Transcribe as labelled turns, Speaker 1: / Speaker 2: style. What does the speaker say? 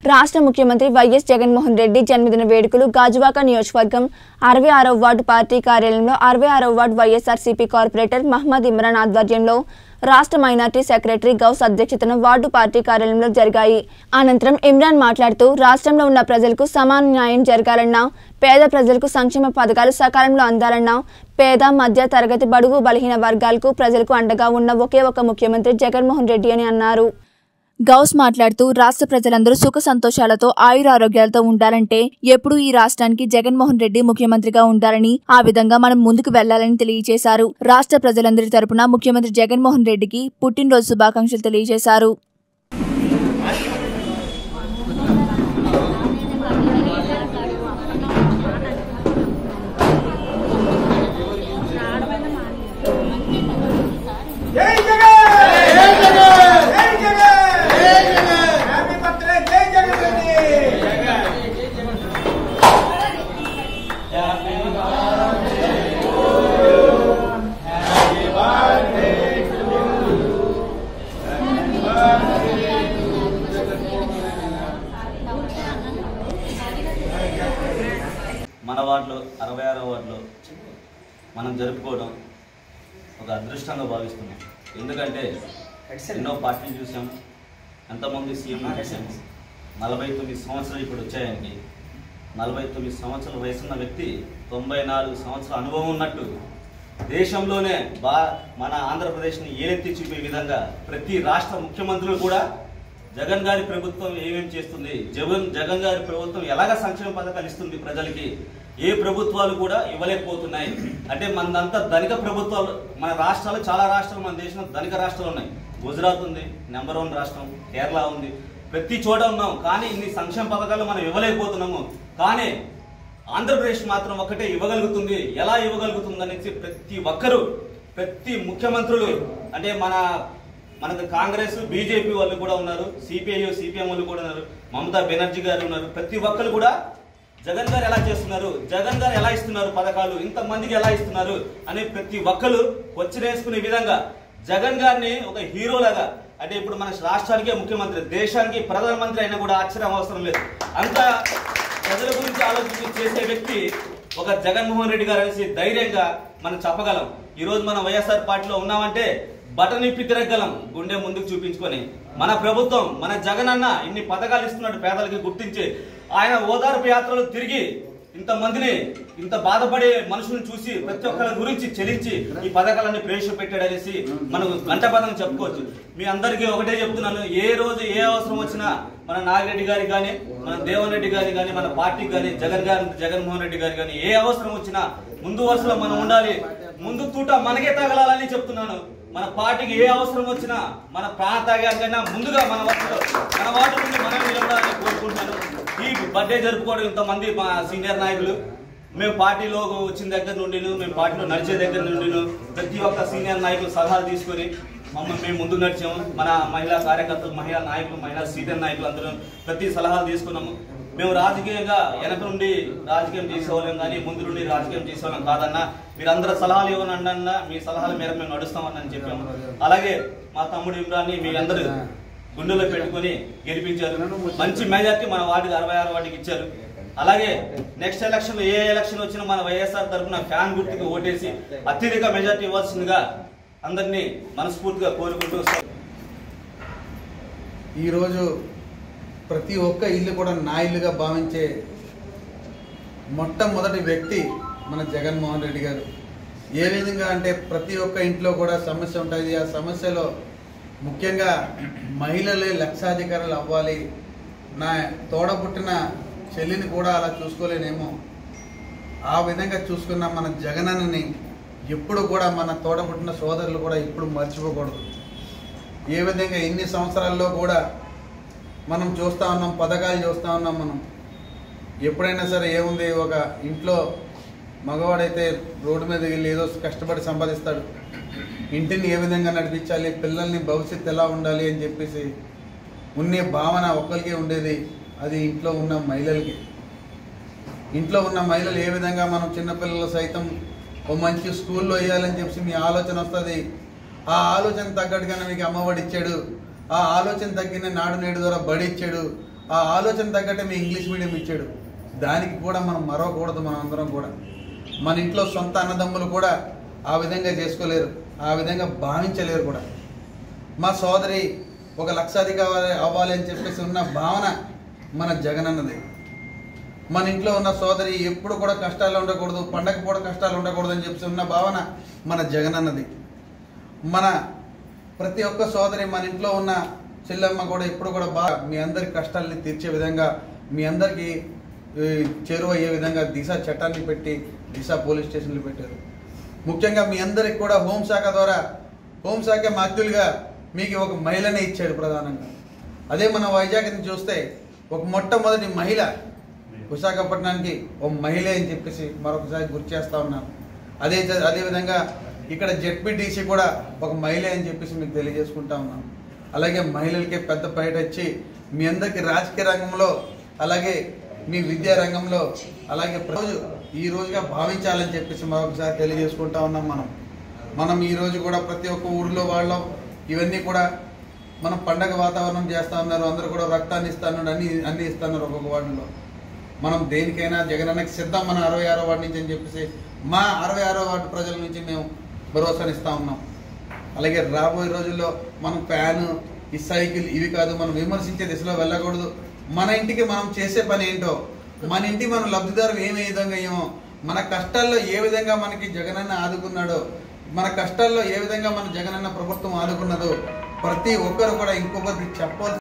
Speaker 1: రాష్ట్ర ముఖ్యమంత్రి వైఎస్ జగన్మోహన్ రెడ్డి జన్మదిన వేడుకలు గాజువాక నియోజకవర్గం అరవై ఆరవ వార్డు పార్టీ కార్యాలయంలో అరవై ఆరవ వార్డు వైఎస్ఆర్సీపీ కార్పొరేటర్ మహమ్మద్ ఇమ్రాన్ ఆధ్వర్యంలో రాష్ట్ర మైనార్టీ సెక్రటరీ గౌస్ అధ్యక్షతన వార్డు పార్టీ కార్యాలయంలో జరిగాయి అనంతరం ఇమ్రాన్ మాట్లాడుతూ రాష్ట్రంలో ఉన్న ప్రజలకు సమాన న్యాయం జరగాలన్నా పేద ప్రజలకు సంక్షేమ పథకాలు సకాలంలో అందాలన్నా పేద మధ్య తరగతి బడుగు బలహీన వర్గాలకు ప్రజలకు అండగా ఉన్న ఒకే ఒక ముఖ్యమంత్రి జగన్మోహన్ రెడ్డి అని అన్నారు గౌస్ మాట్లాడుతూ రాష్ట్ర ప్రజలందరూ సుఖ సంతోషాలతో ఆయురారోగ్యాలతో ఉండాలంటే ఎప్పుడూ ఈ రాష్ట్రానికి జగన్మోహన్ రెడ్డి ముఖ్యమంత్రిగా ఉండాలని ఆ విధంగా మనం ముందుకు వెళ్లాలని తెలియజేశారు రాష్ట్ర ప్రజలందరి తరపున ముఖ్యమంత్రి జగన్మోహన్ రెడ్డికి పుట్టినరోజు శుభాకాంక్షలు తెలియజేశారు
Speaker 2: జై జగన్ జై జగన్ జై జగన్ జై జగన్ హ్యాపీ బర్త్డే జై జగన్ రెడ్డి
Speaker 3: మన వార్డులో అరవై ఆరో వార్డులో మనం జరుపుకోవడం ఒక అదృష్టంగా భావిస్తున్నాం ఎందుకంటే ఎన్నో పార్టీలు చూసాం ఎంతమంది సీఎం చూసాం నలభై తొమ్మిది సంవత్సరాలు ఇప్పుడు వచ్చాయనికి నలభై తొమ్మిది సంవత్సరాల వయసున్న వ్యక్తి తొంభై నాలుగు సంవత్సరాల అనుభవం ఉన్నట్టు దేశంలోనే బా మన ఆంధ్రప్రదేశ్ని ఏలెత్తి చూపే విధంగా ప్రతి రాష్ట్ర ముఖ్యమంత్రులు కూడా జగన్ గారి ప్రభుత్వం ఏమేం చేస్తుంది జగన్ జగన్ గారి ప్రభుత్వం ఎలాగ సంక్షేమ పథకాలు ఇస్తుంది ప్రజలకి ఏ ప్రభుత్వాలు కూడా ఇవ్వలేకపోతున్నాయి అంటే మనదంతా ధనిక ప్రభుత్వాలు మన రాష్ట్రాలు చాలా రాష్ట్రాలు మన దేశంలో ధనిక రాష్ట్రాలు ఉన్నాయి గుజరాత్ ఉంది నెంబర్ వన్ రాష్ట్రం కేరళ ఉంది ప్రతి చోట ఉన్నాం కానీ ఇన్ని సంక్షేమ పథకాలు మనం ఇవ్వలేకపోతున్నాము కానీ ఆంధ్రప్రదేశ్ మాత్రం ఒకటే ఇవ్వగలుగుతుంది ఎలా ఇవ్వగలుగుతుంది అనేసి ప్రతి ఒక్కరు ప్రతి ముఖ్యమంత్రులు అంటే మన మనకు కాంగ్రెస్ బీజేపీ వాళ్ళు కూడా ఉన్నారు సిపిఐ సిపిఎం వాళ్ళు కూడా ఉన్నారు మమతా బెనర్జీ గారు ఉన్నారు ప్రతి ఒక్కరు కూడా జగన్ గారు ఎలా చేస్తున్నారు జగన్ గారు ఎలా ఇస్తున్నారు పథకాలు ఇంతమందికి ఎలా ఇస్తున్నారు అని ప్రతి ఒక్కరు వచ్చినేసుకునే విధంగా జగన్ గారిని ఒక హీరోలాగా అంటే ఇప్పుడు మన రాష్ట్రానికే ముఖ్యమంత్రి దేశానికి ప్రధానమంత్రి అయినా కూడా ఆశ్చర్యం అవసరం లేదు అంత ప్రజల గురించి ఆలోచించి చేసే వ్యక్తి ఒక జగన్మోహన్ రెడ్డి గారు అనేసి ధైర్యంగా మనం చెప్పగలం ఈ రోజు మనం వైఎస్ఆర్ పార్టీలో ఉన్నామంటే బటన్ ఇప్పి తిరగలం గుండె ముందుకు చూపించుకొని మన ప్రభుత్వం మన జగన్ అన్న ఇన్ని పథకాలు ఇస్తున్నాడు పేదలకి గుర్తించి ఆయన ఓదార్పు యాత్రలు తిరిగి ఇంతమందిని ఇంత బాధపడే మనుషులను చూసి ప్రతి ఒక్కరి గురించి చెల్లించి ఈ పథకాలన్నీ ప్రవేశపెట్టాడనేసి మనం గంటపదం చెప్పుకోవచ్చు మీ అందరికీ ఒకటే చెప్తున్నాను ఏ రోజు ఏ అవసరం వచ్చినా మన నాగిరెడ్డి గారికి కానీ మన దేవన్ రెడ్డి గారి కానీ మన పార్టీకి కానీ జగన్ గారి జగన్మోహన్ రెడ్డి గారి కానీ ఏ అవసరం వచ్చినా ముందు వరుసలో మనం ఉండాలి ముందు తూట మనకే తగలాలని చెప్తున్నాను మన పార్టీకి ఏ అవసరం వచ్చినా మన ప్రాణ త్యాగానికైనా ముందుగా మన వరుసలో మన వాటి నుండి మనం నిలబడాలని కోరుకుంటున్నాను ఈ బర్త్డే జరుపుకోవడం ఇంతమంది మా సీనియర్ నాయకులు మేము పార్టీలో వచ్చిన దగ్గర నుండి మేము పార్టీలో నడిచే దగ్గర నుండి ప్రతి ఒక్క సీనియర్ నాయకులు సలహాలు తీసుకొని మమ్మల్ని మేము ముందు నడిచాము మన మహిళా కార్యకర్తలు మహిళా నాయకులు మహిళా సీనియర్ నాయకులు అందరూ ప్రతి సలహాలు తీసుకున్నాము మేము రాజకీయంగా వెనక నుండి రాజకీయం చేసేవాళ్ళం కానీ ముందు నుండి రాజకీయం చేసేవాళ్ళం కాదన్నా మీరందరూ సలహాలు ఇవ్వనండి అన్న మీ సలహాల మేరకు మేము నడుస్తామని చెప్పాము అలాగే మా తమ్ముడు ఇమ్రాన్ని మీ అందరూ గుండెలో పెట్టుకొని గెలిపించారు మంచి మెజార్టీ మన వార్డుకి అరవై ఆరు వార్డుకి ఇచ్చారు అలాగే నెక్స్ట్ ఎలక్షన్ ఏ ఎలక్షన్ వచ్చినా మన వైఎస్ఆర్ తరఫున ఫ్యాన్ గుర్తుకు ఓటేసి అత్యధిక మెజార్టీ ఇవ్వాల్సిందిగా అందరినీ మనస్ఫూర్తిగా కోరుకుంటూ
Speaker 4: ఈరోజు ప్రతి ఒక్క ఇల్లు కూడా నా ఇల్లుగా భావించే మొట్టమొదటి వ్యక్తి మన జగన్మోహన్ రెడ్డి గారు ఏ విధంగా అంటే ప్రతి ఒక్క ఇంట్లో కూడా సమస్య ఉంటుంది ఆ సమస్యలో ముఖ్యంగా మహిళలే లక్షాధికారులు అవ్వాలి నా తోడ పుట్టిన చెల్లిని కూడా అలా చూసుకోలేనేమో ఆ విధంగా చూసుకున్న మన జగనన్నని ఎప్పుడు కూడా మన తోడ పుట్టిన సోదరులు కూడా ఎప్పుడు మర్చిపోకూడదు ఏ విధంగా ఎన్ని సంవత్సరాల్లో కూడా మనం చూస్తూ ఉన్నాం పథకాలు చూస్తూ ఉన్నాం మనం ఎప్పుడైనా సరే ఏముంది ఒక ఇంట్లో మగవాడైతే రోడ్డు మీద వెళ్ళి ఏదో కష్టపడి సంపాదిస్తాడు ఇంటిని ఏ విధంగా నడిపించాలి పిల్లల్ని భవిష్యత్తు ఎలా ఉండాలి అని చెప్పేసి ఉండే భావన ఒక్కరికి ఉండేది అది ఇంట్లో ఉన్న మహిళలకి ఇంట్లో ఉన్న మహిళలు ఏ విధంగా మనం చిన్నపిల్లలు సైతం ఓ మంచి స్కూల్లో వేయాలని చెప్పి మీ ఆలోచన వస్తుంది ఆ ఆలోచన తగ్గట్టుగానే మీకు అమ్మఒడి ఇచ్చాడు ఆ ఆలోచన తగ్గిన నాడు నేడు ద్వారా బడి ఇచ్చాడు ఆ ఆలోచన తగ్గట్టే మీ ఇంగ్లీష్ మీడియం ఇచ్చాడు దానికి కూడా మనం మరవకూడదు మనం అందరం కూడా మన ఇంట్లో సొంత అన్నదమ్ములు కూడా ఆ విధంగా చేసుకోలేరు ఆ విధంగా భావించలేరు కూడా మా సోదరి ఒక లక్షాధికారి అవ్వాలి అని చెప్పేసి ఉన్న భావన మన జగనన్నది మన ఇంట్లో ఉన్న సోదరి ఎప్పుడు కూడా కష్టాలు ఉండకూడదు పండగ పూట కష్టాలు ఉండకూడదు అని చెప్పేసి ఉన్న భావన మన జగనన్నది మన ప్రతి ఒక్క సోదరి మన ఇంట్లో ఉన్న చెల్లెమ్మ కూడా ఎప్పుడు కూడా బాగా మీ అందరి కష్టాలని తీర్చే విధంగా మీ అందరికీ ఈ, చేరువయ్యే విధంగా దిశ చట్టాన్ని పెట్టి దిశ పోలీస్ స్టేషన్లు పెట్టారు ముఖ్యంగా మీ అందరికి కూడా హోంశాఖ ద్వారా హోంశాఖ మాధ్యులుగా మీకు ఒక మహిళనే ఇచ్చాడు ప్రధానంగా అదే మన వైజాగ్ని చూస్తే ఒక మొట్టమొదటి మహిళ విశాఖపట్నానికి ఒక మహిళ అని చెప్పేసి మరొకసారి గుర్తు చేస్తా ఉన్నాను అదే జ- అదే విధంగా ఇక్కడ జెడ్పీటీసీ కూడా ఒక మహిళ అని చెప్పేసి మీకు తెలియజేసుకుంటా ఉన్నాను అలాగే మహిళలకి పెద్ద బయట వచ్చి మీ అందరికి రాజకీయ రంగంలో అలాగే మీ విద్యా రంగంలో అలాగే రోజు ఈ రోజుగా భావించాలని చెప్పేసి మరొకసారి తెలియజేసుకుంటా ఉన్నాం మనం మనం ఈ రోజు కూడా ప్రతి ఒక్క ఊరిలో వాళ్ళం ఇవన్నీ కూడా మనం పండగ వాతావరణం చేస్తా ఉన్నారు అందరూ కూడా రక్తాన్ని ఇస్తాను అన్ని అన్ని ఇస్తున్నారు ఒక్కొక్క వార్డులో మనం దేనికైనా జగనన్నకి సిద్ధం మన అరవై ఆరో వార్డు నుంచి అని చెప్పేసి మా అరవై ఆరో వార్డు ప్రజల నుంచి మేము భరోసానిస్తా ఉన్నాం అలాగే రాబోయే రోజుల్లో మనం ఫ్యాన్ ఈ సైకిల్ ఇవి కాదు మనం విమర్శించే దిశలో వెళ్ళకూడదు మన ఇంటికి మనం చేసే పని ఏంటో మన ఇంటి మనం లబ్ధిదారు ఏమే విధంగా ఏమో మన కష్టాల్లో ఏ విధంగా మనకి జగనన్న ఆదుకున్నాడో మన కష్టాల్లో ఏ విధంగా మన జగనన్న ప్రభుత్వం ఆదుకున్నదో ప్రతి ఒక్కరు కూడా ఇంకొకరికి చెప్పాల్సి